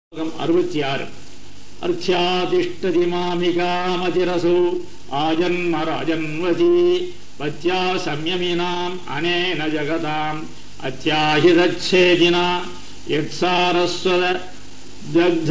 அறுபத்தி ஆறு அர்த்தியாதிஷ்டதி மாமிகாமதிரசு ஆஜன்ம ராஜன்வதி பத்யா சம்யமினாம் அனேன ஜகதாம் அத்தியாஹிதச்சேதினா யத்சாரஸ்வத தக்த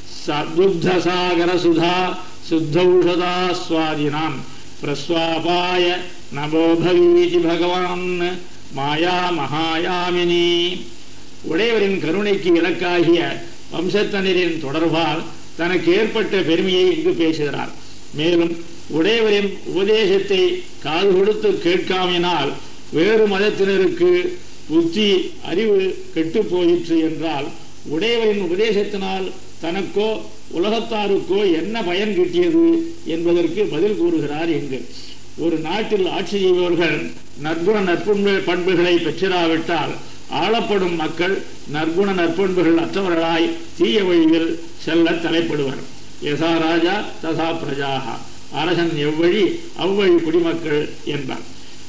துக்தசாகரசுதா சுத்தௌஷதாஸ்வாதினாம் பிரஸ்வாபாய நமோ பவீதி பகவான் மாயா மகாயாமினி உடையவரின் கருணைக்கு இலக்காகிய வம்சத்தனரின் தொடர்பால் தனக்கு ஏற்பட்ட பெருமையை இங்கு பேசுகிறார் மேலும் உடையவரின் உபதேசத்தை காது கொடுத்து கேட்காமினால் வேறு மதத்தினருக்கு புத்தி அறிவு கெட்டு போயிற்று என்றால் உடையவரின் உபதேசத்தினால் தனக்கோ உலகத்தாருக்கோ என்ன பயன் கிட்டியது என்பதற்கு பதில் கூறுகிறார் இங்கு ஒரு நாட்டில் ஆட்சி செய்பவர்கள் நற்குண நற்பண்பு பண்புகளை பெற்றிராவிட்டால் ஆளப்படும் மக்கள் நற்குண நற்பண்புகள் அற்றவர்களாய் தீய வழியில் செல்ல தலைப்படுவர் யசா ராஜா தசா பிரஜாகா அரசன் எவ்வழி அவ்வழி குடிமக்கள் என்பார்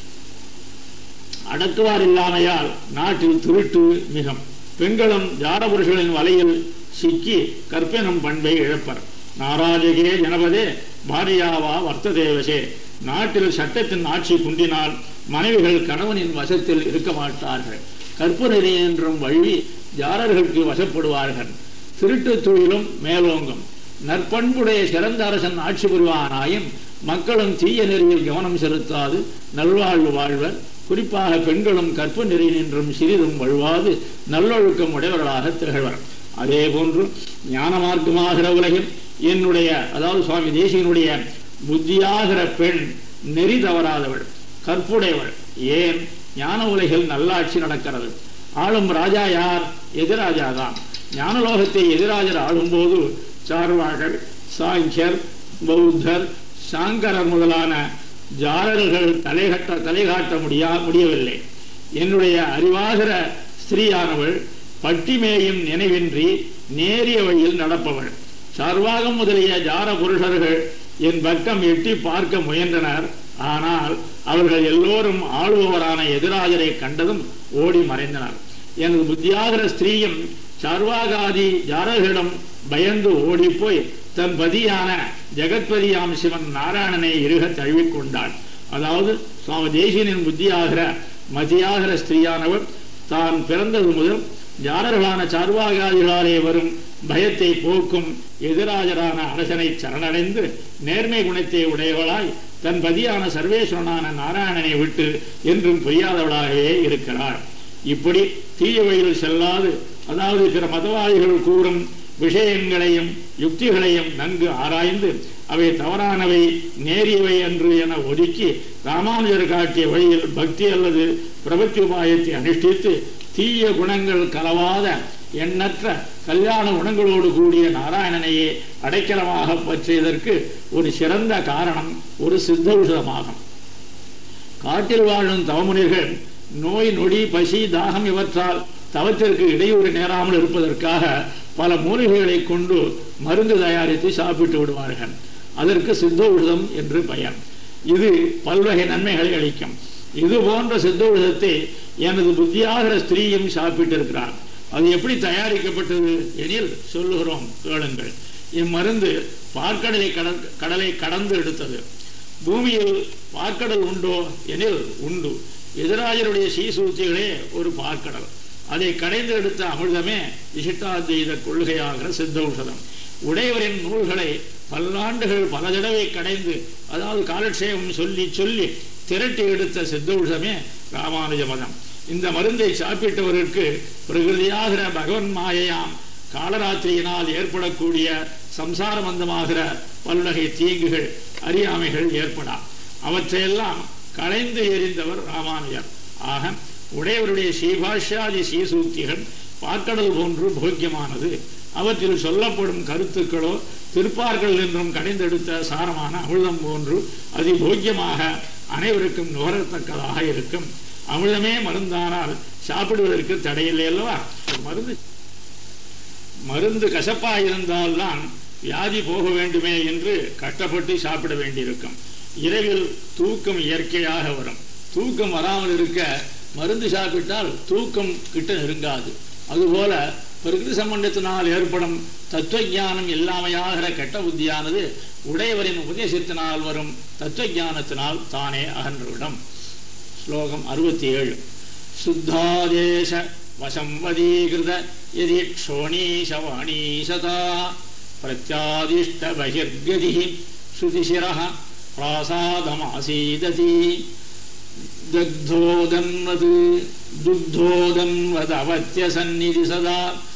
அடக்குவார் இல்லாமையால் நாட்டில் திருட்டு மிகம் பெண்களும் ஜாரபுருஷர்களின் வலையில் சிக்கி கற்பினும் பண்பை இழப்பர் நாராஜகே ஜனபதே பாரியாவா வர்த்த தேவசே நாட்டில் சட்டத்தின் ஆட்சி குண்டினால் மனைவிகள் கணவனின் வசத்தில் இருக்க மாட்டார்கள் கற்பு நெறி என்றும் வழி ஜாரர்களுக்கு வசப்படுவார்கள் திருட்டு தொழிலும் மேலோங்கும் நற்பண்புடைய சிறந்த அரசன் ஆட்சி புரிவானாயும் மக்களும் தீய நெறியில் கவனம் செலுத்தாது நல்வாழ்வு வாழ்வர் குறிப்பாக பெண்களும் கற்பு நெறி நின்றும் சிறிதும் வழுவாது நல்லொழுக்கம் உடையவர்களாக திகழ்வர் அதே போன்று ஞான மார்க்கமாகிற உலகில் என்னுடைய அதாவது சுவாமி தேசியனுடைய புத்தியாகிற பெண் நெறி தவறாதவள் கற்புடையவள் ஏன் ஞான உலகில் நல்லாட்சி நடக்கிறது ஆளும் ராஜா யார் எதிராஜா தான் ஞானலோகத்தை எதிராஜர் ஆளும்போது சார்வாகர் சாங்கியர் பௌத்தர் சாங்கரர் முதலான ஜாரர்கள் தலைகட்ட தலைகாட்ட முடியா முடியவில்லை என்னுடைய அறிவாகிற ஸ்திரீயானவள் பட்டிமேயும் நினைவின்றி நேரிய வழியில் நடப்பவள் சார்வாகம் முதலிய ஜார புருஷர்கள் என் பக்கம் எட்டி பார்க்க முயன்றனர் ஆனால் அவர்கள் எல்லோரும் ஆளுபவரான எதிராஜரை கண்டதும் ஓடி மறைந்தனர் எனது புத்தியாகிற ஸ்திரீயும் சார்வாகாதி ஜாரர்களிடம் பயந்து ஓடிப்போய் தன் பதியான ஜெகத்பதியாம் சிவன் நாராயணனை இருக தழுவிக்கொண்டாள் அதாவது சுவாமி தேசியனின் புத்தியாகிற மதியாகிற ஸ்திரீயானவர் தான் பிறந்தது முதல் ஜாரர்களான சார்வாகாதிகளாலே வரும் பயத்தை போக்கும் எதிராஜரான அரசனை சரணடைந்து நேர்மை குணத்தை உடையவளாய் தன் பதியான சர்வேஸ்வரனான நாராயணனை விட்டு என்றும் புரியாதவளாகவே இருக்கிறார் இப்படி தீய வழியில் செல்லாது அதாவது பிற மதவாதிகள் கூறும் விஷயங்களையும் யுக்திகளையும் நன்கு ஆராய்ந்து அவை தவறானவை நேரியவை என்று என ஒதுக்கி ராமானுஜர் காட்டிய வழியில் பக்தி அல்லது பிரபத்தி உபாயத்தை அனுஷ்டித்து தீய குணங்கள் கலவாத எண்ணற்ற கல்யாண குணங்களோடு கூடிய நாராயணனையே அடைக்கலமாக பற்றியதற்கு ஒரு சிறந்த காரணம் ஒரு சித்தௌஷதமாகும் காட்டில் வாழும் தவமுனிர்கள் நோய் நொடி பசி தாகம் இவற்றால் தவத்திற்கு இடையூறு நேராமல் இருப்பதற்காக பல மூலிகைகளை கொண்டு மருந்து தயாரித்து சாப்பிட்டு விடுவார்கள் அதற்கு சித்தௌஷதம் என்று பெயர் இது பல்வகை நன்மைகளை அளிக்கும் இது போன்ற சித்தௌஷதத்தை எனது புத்தியாகிற ஸ்திரீயும் சாப்பிட்டிருக்கிறார் அது எப்படி தயாரிக்கப்பட்டது எனில் சொல்லுகிறோம் கேளுங்கள் இம்மருந்து பார்க்கடலை கடலை கடந்து எடுத்தது பூமியில் பார்க்கடல் உண்டோ எனில் உண்டு எதிராஜருடைய சீசூத்திகளே ஒரு பார்க்கடல் அதை கடைந்து எடுத்த அமிர்தமே விசிட்டாத்வைத கொள்கையாகிற சித்தௌஷதம் உடையவரின் நூல்களை பல்லாண்டுகள் பல தடவை கடைந்து அதாவது காலட்சேபம் சொல்லி சொல்லி திரட்டி எடுத்த சித்தௌஷமே ராமானுஜ மதம் இந்த மருந்தை சாப்பிட்டவருக்கு பிரகிருதியாகிற பகவன் மாயையாம் காலராத்திரியினால் ஏற்படக்கூடிய சம்சார மந்தமாகிற பல்வகை தீங்குகள் அறியாமைகள் ஏற்படா அவற்றையெல்லாம் களைந்து எறிந்தவர் ராமானுஜர் ஆக உடையவருடைய ஸ்ரீபாஷ்யாதி ஸ்ரீசூக்திகள் பார்க்கடல் போன்று போக்கியமானது அவற்றில் சொல்லப்படும் கருத்துக்களோ திருப்பார்கள் என்றும் கடைந்தெடுத்த சாரமான அமிர்தம் போன்று அதிபோக்கியமாக அனைவருக்கும் நுகரத்தக்கதாக இருக்கும் அமிர்தமே மருந்தானால் சாப்பிடுவதற்கு தடையில்லை அல்லவா மருந்து மருந்து கசப்பா இருந்தால்தான் வியாதி போக வேண்டுமே என்று கஷ்டப்பட்டு சாப்பிட வேண்டியிருக்கும் இரவில் தூக்கம் இயற்கையாக வரும் தூக்கம் வராமல் இருக்க மருந்து சாப்பிட்டால் தூக்கம் கிட்ட நெருங்காது அதுபோல பிரகிருதி சம்பந்தத்தினால் ஏற்படும் தத்துவ ஞானம் இல்லாமையாகிற கெட்ட புத்தியானது உடையவரின் உபதேசத்தினால் வரும் தத்துவ ஞானத்தினால் தானே அகன்றுவிடும் ஸ்லோகம் அறுபத்தி ஏழு சுத்தாதேச வசம்பதீகிருத யதி க்ஷோணீஷவாணீசதா பிரத்யாதிஷ்ட பகிர்கதி ஸ்ருதிசிரः प्रासादमासीदति दग्धोदन्वद् दुग्धोदन्वदवत्यसन्निधि सदा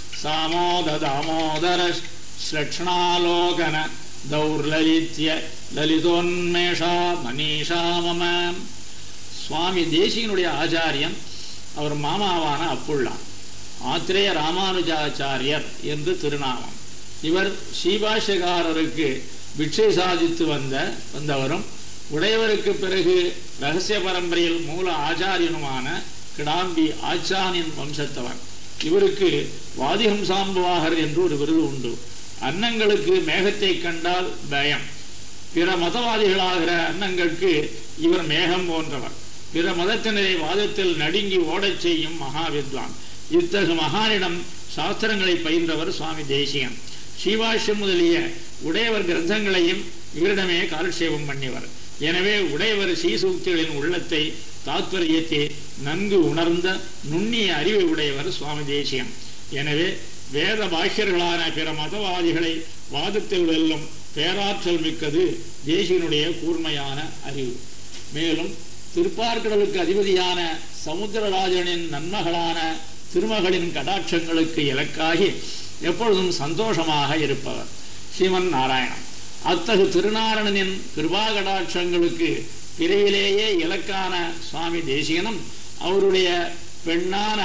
सामोददामोदर श्लक्ष्णालोकन दौर्ललित्य ललितोन्मेषा மனிஷா மம சுவாமி தேசிகனுடைய ஆச்சாரியன் அவர் மாமாவான அப்புள்ளா ஆத்திரேய ராமானுஜாச்சாரியர் என்று திருநாமம் இவர் ஸ்ரீபாஷ்யகாரருக்கு பிட்சை சாதித்து வந்த வந்தவரும் உடையவருக்கு பிறகு ரகசிய பரம்பரையில் மூல ஆச்சாரியனுமான கிடாம்பி ஆச்சானின் வம்சத்தவர் இவருக்கு வாதிஹம்சாம்புவாகர் என்று ஒரு விருது உண்டு அன்னங்களுக்கு மேகத்தை கண்டால் பயம் பிற மதவாதிகளாகிற அன்னங்களுக்கு இவர் மேகம் போன்றவர் பிற மதத்தினரை வாதத்தில் நடுங்கி ஓடச் செய்யும் மகா வித்வான் இத்தகு மகானிடம் சாஸ்திரங்களை பயின்றவர் சுவாமி தேசிகன் ஸ்ரீவாஷ்யம் முதலிய உடையவர் கிரந்தங்களையும் இவரிடமே காலட்சேபம் பண்ணிவர் எனவே உடையவர் ஸ்ரீசூக்திகளின் உள்ளத்தை தாத்பரியத்தை நன்கு உணர்ந்த நுண்ணிய அறிவை உடையவர் சுவாமி தேசியம் எனவே வேத பாஷ்யர்களான பிற மதவாதிகளை வாதத்தில் வெல்லும் பேராற்றல் மிக்கது தேசியனுடைய கூர்மையான அறிவு மேலும் திருப்பார்கடலுக்கு அதிபதியான சமுத்திரராஜனின் நன்மகளான திருமகளின் கடாட்சங்களுக்கு இலக்காகி எப்பொழுதும் சந்தோஷமாக இருப்பவர் ஸ்ரீமன் நாராயணன் அத்தகு திருநாரணனின் கிருபா கடாட்சங்களுக்கு பிறையிலேயே இலக்கான சுவாமி தேசிகனும் அவருடைய பெண்ணான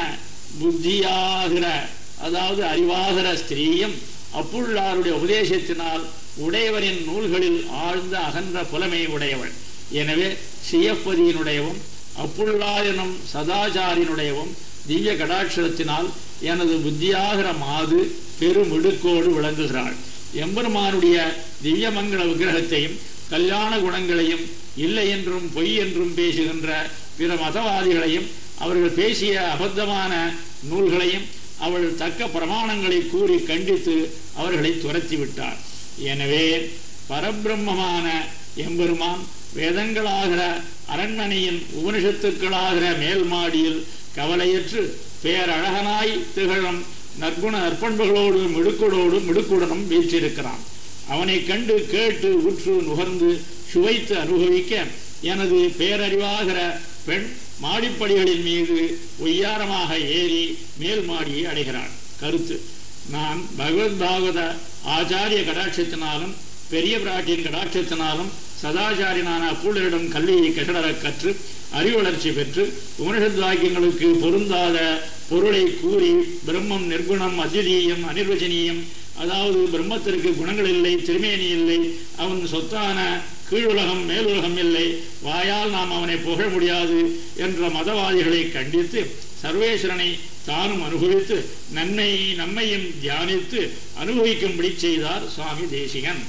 புத்தியாகிற அதாவது அறிவாகிற ஸ்திரீயும் அப்புள்ளாருடைய உபதேசத்தினால் உடையவரின் நூல்களில் ஆழ்ந்த அகன்ற புலமை உடையவள் எனவே சியப்பதியினுடையவும் அப்புள்ளாயனும் சதாச்சாரியனுடையவும் திவ்ய கடாட்சரத்தினால் எனது புத்தியாகிற மாது பெருமிடுக்கோடு விளங்குகிறாள் எம்பெருமானுடைய திவ்யமங்கள விக்கிரகத்தையும் கல்யாண குணங்களையும் இல்லை என்றும் பொய் என்றும் பேசுகின்ற பிற மதவாதிகளையும் அவர்கள் பேசிய அபத்தமான நூல்களையும் அவள் தக்க பிரமாணங்களை கூறி கண்டித்து அவர்களை துரத்தி விட்டார் எனவே பரபிரம்மமான எம்பெருமான் வேதங்களாகிற அரண்மனையின் உபனிஷத்துக்களாகிற மேல் மாடியில் கவலையற்று பேரழகனாய் திகழும் நற்குண நற்பண்புகளோடு மிடுக்கோடோடு மிடுக்குடனும் வீற்றிருக்கிறான் அவனை கண்டு கேட்டு உற்று நுகர்ந்து சுவைத்து அனுபவிக்க எனது பேரறிவாகிற பெண் மாடிப்படிகளின் மீது ஒய்யாரமாக ஏறி மேல் மாடியை அடைகிறாள் கருத்து நான் பகவத் பாகவத ஆச்சாரிய கடாட்சத்தினாலும் பெரிய பிராட்டியின் கடாட்சத்தினாலும் சதாச்சாரியனான அப்பூழரிடம் கல்வியை கட்டடர கற்று அறிவளர்ச்சி பெற்று உபனிஷத் வாக்கியங்களுக்கு பொருந்தாத பொருளை கூறி பிரம்மம் நிர்குணம் அத்விதீயம் அனிர்வச்சனீயம் அதாவது பிரம்மத்திற்கு குணங்கள் இல்லை திருமேனி இல்லை அவன் சொத்தான கீழுலகம் மேலுலகம் இல்லை வாயால் நாம் அவனை புகழ முடியாது என்ற மதவாதிகளை கண்டித்து சர்வேஸ்வரனை தானும் அனுபவித்து நன்மை நம்மையும் தியானித்து அனுபவிக்கும்படி செய்தார் சுவாமி தேசிகன்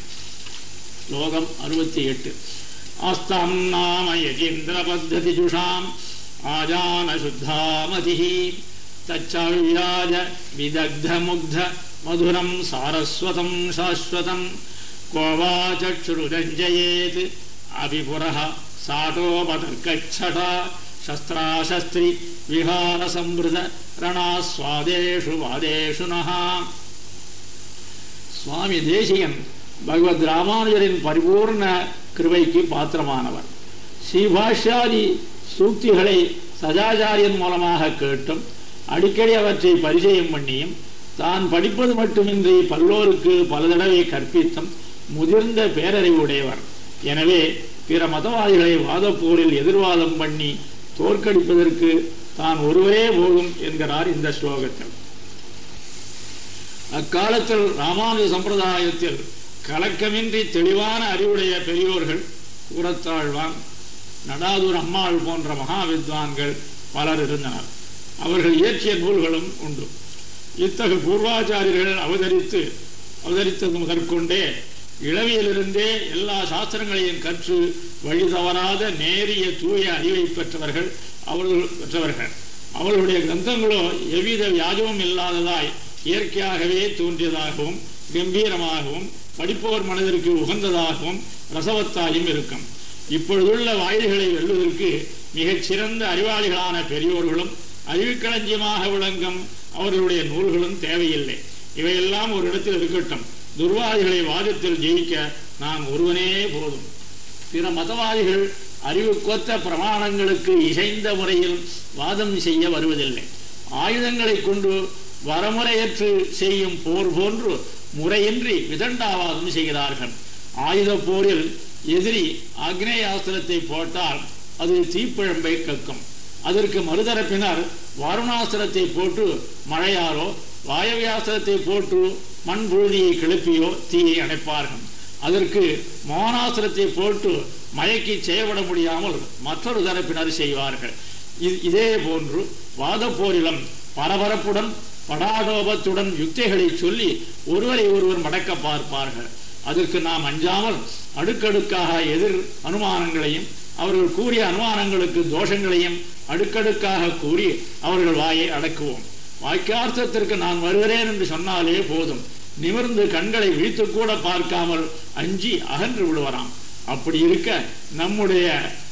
ஸ்லோகம் அறுபத்தி எட்டு ஆஸ்தாம் நாம யஜீந்திர பத்ததி ஜுஷாம் ஆஜான சுத்தாமதி தச்சாவியாஜ விதக்த முக்த மதுரம் சாரஸ்வதம் சாஸ்வதம் கோவா சக்ஷுருதஞ்சயேத் அபிபுரः சாட்டோபதர்க்கச்சடா சஸ்திராசஸ்திரி விஹார சம்பிருத ரணாஸ்வாதேஷு வாதேஷு நகா சுவாமி தேசிகன் பகவத் ராமானுஜரின் பரிபூர்ண கிருபைக்கு பாத்திரமானவர் ஸ்ரீபாஷ்யாதி சூக்திகளை சதாச்சாரியன் மூலமாக கேட்டும் அடிக்கடி அவற்றை பரிச்சயம் பண்ணியும் தான் படிப்பது மட்டுமின்றி பல்லோருக்கு பல தடவை கற்பித்தும் முதிர்ந்த பேரறிவுடையவர் எனவே பிற மதவாதிகளை வாதப்போரில் எதிர்வாதம் பண்ணி தோற்கடிப்பதற்கு தான் ஒருவரே போதும் என்கிறார் இந்த ஸ்லோகத்தில் அக்காலத்தில் ராமானுஜ சம்பிரதாயத்தில் கலக்கமின்றி தெளிவான அறிவுடைய பெரியோர்கள் கூறத்தாழ்வான் நடாதூர் அம்மாள் போன்ற மகா வித்வான்கள் பலர் இருந்தனர் அவர்கள் இயற்றிய நூல்களும் உண்டு இத்தகு பூர்வாச்சாரியர்கள் அவதரித்து அவதரித்தது முதற்கொண்டே இளவியிலிருந்தே எல்லா சாஸ்திரங்களையும் கற்று வழி தவறாத நேரிய தூய அறிவை பெற்றவர்கள் அவர்கள் பெற்றவர்கள் அவர்களுடைய கிரந்தங்களோ எவ்வித வியாஜமும் இல்லாததாய் இயற்கையாகவே தோன்றியதாகவும் கம்பீரமாகவும் படிப்போர் மனதிற்கு உகந்ததாகவும் ரசவத்தாயும் இருக்கும் இப்பொழுதுள்ள வாயில்களை வெல்வதற்கு மிகச் சிறந்த அறிவாளிகளான பெரியோர்களும் அறிவுக்களஞ்சியமாக விளங்கும் அவர்களுடைய நூல்களும் தேவையில்லை இவையெல்லாம் ஒரு இடத்தில் இருக்கட்டும் துர்வாதிகளை வாதத்தில் ஜெயிக்க நான் ஒருவனே போதும் பிற மதவாதிகள் அறிவுக்கொத்த பிரமாணங்களுக்கு இசைந்த முறையில் வாதம் செய்ய வருவதில்லை ஆயுதங்களை கொண்டு வரமுறையற்று செய்யும் போர் போன்று முறையின்றி விதண்டாவாதம் செய்கிறார்கள் ஆயுத போரில் எதிரி ஆக்னேயாஸ்திரத்தை போட்டால் அது தீப்பிழம்பை கக்கும் அதற்கு மறுதரப்பினர் வாருணாஸ்திரத்தை போட்டு மழையாரோ வாயவியாஸ்திரத்தை போட்டு மண் புழுதியை கிளப்பியோ தீயை அணைப்பார்கள் அதற்கு மோனாஸ்திரத்தை போட்டு மயக்கி செயல்பட முடியாமல் மற்றொரு தரப்பினர் செய்வார்கள் இது- இதே போன்று வாத போரிலும் பரபரப்புடன் படாடோபத்துடன் யுக்திகளை சொல்லி ஒருவரை ஒருவர் மடக்க பார்ப்பார்கள் அதற்கு நாம் அஞ்சாமல் அடுக்கடுக்காக எதிர் அனுமானங்களையும் அவர்கள் கூறிய அனுமானங்களுக்கு தோஷங்களையும் அடுக்கடுக்காக கூறி அவர்கள் வாயை அடக்குவோம் வாக்கியார்த்தத்திற்கு நான் வருகிறேன் என்று சொன்னாலே போதும் நிமிர்ந்து கண்களை விழித்து கூட பார்க்காமல் அஞ்சி அகன்று விடுவராம் அப்படி இருக்க நம்முடைய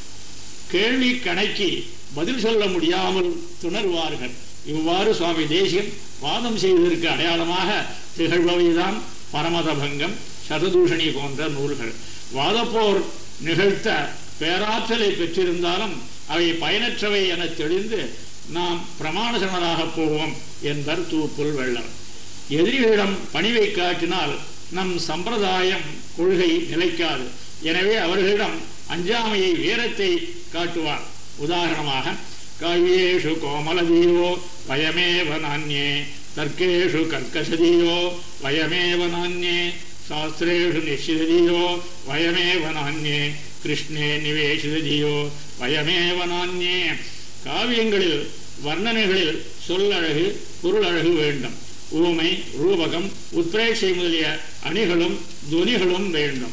கேள்வி கணக்கி பதில் சொல்ல முடியாமல் துணர்வார்கள் இவ்வாறு சுவாமி தேசிகன் வாதம் செய்வதற்கு அடையாளமாக திகழ்பவைதான் பரமதபங்கம் சததூஷணி போன்ற நூல்கள் வாதப்போர் நிகழ்த்த பேராற்றலை பெற்றிருந்தாலும் அவை பயனற்றவை என தெளிந்து நாம் பிரமாணசனராக போவோம் என்பர் தூப்புல் வெள்ளர் எதிரிகளிடம் பணிவை காட்டினால் நம் சம்பிரதாயம் கொள்கை நிலைக்காது எனவே அவர்களிடம் அஞ்சாமையை வீரத்தை காட்டுவார் உதாரணமாக காவியேஷு கோமலதீயோ வயமேவ நான்யே தர்க்கேஷு கர்க்கசதீயோ வயமேவ நான்யே சாஸ்திரேஷு நிச்சிததீயோ வயமேவ நான்யே கிருஷ்ணே நிவேசிததீயோ வயமேவ நான்யே காவியங்களில் வர்ணனைகளில் சொல்லழகு பொருளழகு வேண்டும் ஊமை ரூபகம் உத்ரேட்சை முதலிய அணிகளும் துனிகளும் வேண்டும்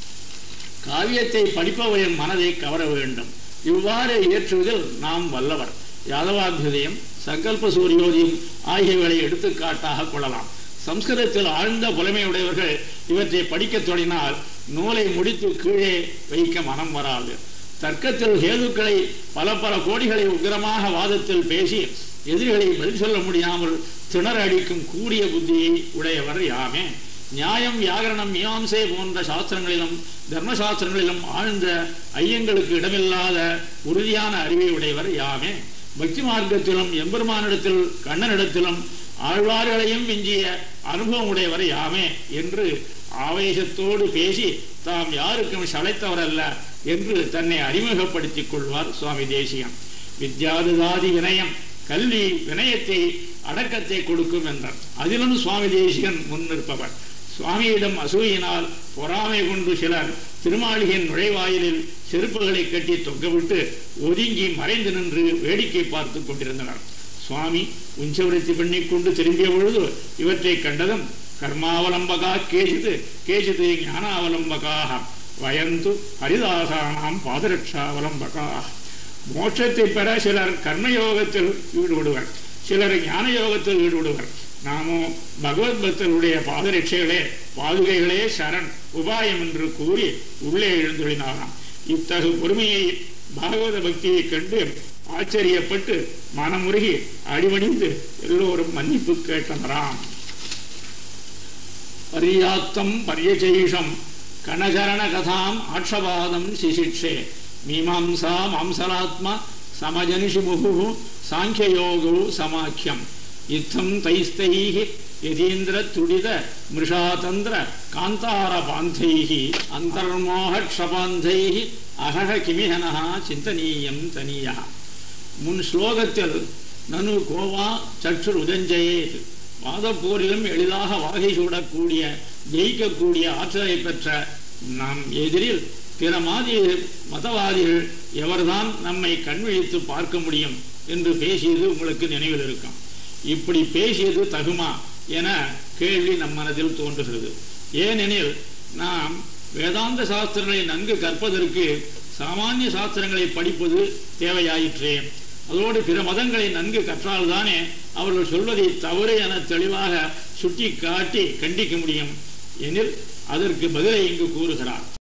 காவியத்தை படிப்பவரின் மனதை கவர வேண்டும் இவ்வாறு இயற்றுவதில் நாம் வல்லவர் யாதவாபியுதயம் சங்கல்ப சூரியோதயம் ஆகியவைகளை எடுத்துக்காட்டாக கொள்ளலாம் சம்ஸ்கிருதத்தில் ஆழ்ந்த புலமையுடையவர்கள் இவற்றை படிக்கத் தொடங்கினால் நூலை முடித்து கீழே வைக்க மனம் வராது தர்க்கத்தில் ஹேதுக்களை பல பல கோடிகளை உக்கிரமாக வாதத்தில் பேசி எதிரிகளை பதில் சொல்ல முடியாமல் திணற அடிக்கும் கூடிய புத்தியை உடையவர் யாமே நியாயம் வியாகரணம் மீமாம்சை போன்ற சாஸ்திரங்களிலும் தர்மசாஸ்திரங்களிலும் ஆழ்ந்த ஐயங்களுக்கு இடமில்லாத உறுதியான அறிவை உடையவர் யாமே பக்தி மார்க்கத்திலும் எம்பெருமானிடத்தில் கண்ணனிடத்திலும் ஆழ்வார்களையும் விஞ்சிய அனுபவம் உடையவர் யாமே என்று ஆவேசத்தோடு பேசி தாம் யாருக்கும் சளைத்தவர் அல்ல என்று தன்னை அறிமுகப்படுத்திக் கொள்வார் சுவாமி தேசியம் வித்யாதுதாதி வினயம் கல்வி வினயத்தை அடக்கத்தை கொடுக்கும் என்றார் அதிலும் சுவாமி தேசிகன் முன்னிற்பவர் சுவாமியிடம் அசூயினால் பொறாமை கொண்டு சிலர் திருமாளிகையின் நுழைவாயிலில் செருப்புகளை கட்டி தொங்கவிட்டு ஒதுங்கி மறைந்து நின்று வேடிக்கை பார்த்து கொண்டிருந்தனர் சுவாமி உஞ்சவருத்தி பண்ணிக் கொண்டு திரும்பிய பொழுது இவற்றை கண்டதும் கர்மாவலம்பகா கேசிது கேசிது ஞானாவலம்பகாக வயந்து ஹரிதாசானாம் பாதரட்சாவலம்பகாக மோட்சத்தை பெற சிலர் கர்மயோகத்தில் ஈடுபடுவர் சிலர் ஞான யோகத்தில் ஈடுபடுவர் நாமோ பகவத் பக்தருடைய பாதரட்சைகளே பாதுகைகளே சரண் உபாயம் என்று கூறி உள்ளே எழுந்துள்ளினாராம் இத்தகு பொறுமையை பாகவத பக்தியை கண்டு ஆச்சரியப்பட்டு மனமுருகி அடிவணிந்து எல்லோரும் மன்னிப்பு கேட்டனராம் பர்யாத்தம் பரியஜெயிஷம் கணகரண கதாம் ஆட்சபாதம் சிசிக்ஷே மீமாம்சா மாம்சலாத்மா சமஜனிஷி முகு சாங்கியயோகோ சமாக்கியம் இத்தம் தைஸ்தைः யதீந்திர துடித மிருஷாதந்திர காந்தார பாந்தைः அந்தர்மோக க்ஷபாந்தைः அகஹ கிமிஹனः சிந்தனீயம் தனியா முன் ஸ்லோகத்தில் நனு கோவா சற்றுர் உதஞ்சயேத் வாதப்போரிலும் எளிதாக வாகை சூடக்கூடிய ஜெயிக்கக்கூடிய ஆற்றலை பெற்ற நம் எதிரில் பிற மாதி மதவாதிகள் எவர்தான் நம்மை கண்விழித்து பார்க்க முடியும் என்று பேசியது உங்களுக்கு நினைவில் இருக்கும் இப்படி பேசியது தகுமா என கேள்வி நம் மனதில் தோன்றுகிறது ஏனெனில் நாம் வேதாந்த சாஸ்திரங்களை நன்கு கற்பதற்கு சாமானிய சாஸ்திரங்களை படிப்பது தேவையாயிற்றே அதோடு பிற மதங்களை நன்கு கற்றால்தானே அவர்கள் சொல்வதை தவறு என தெளிவாக சுட்டி காட்டி கண்டிக்க முடியும் எனில் அதற்கு பதிலை இங்கு கூறுகிறார்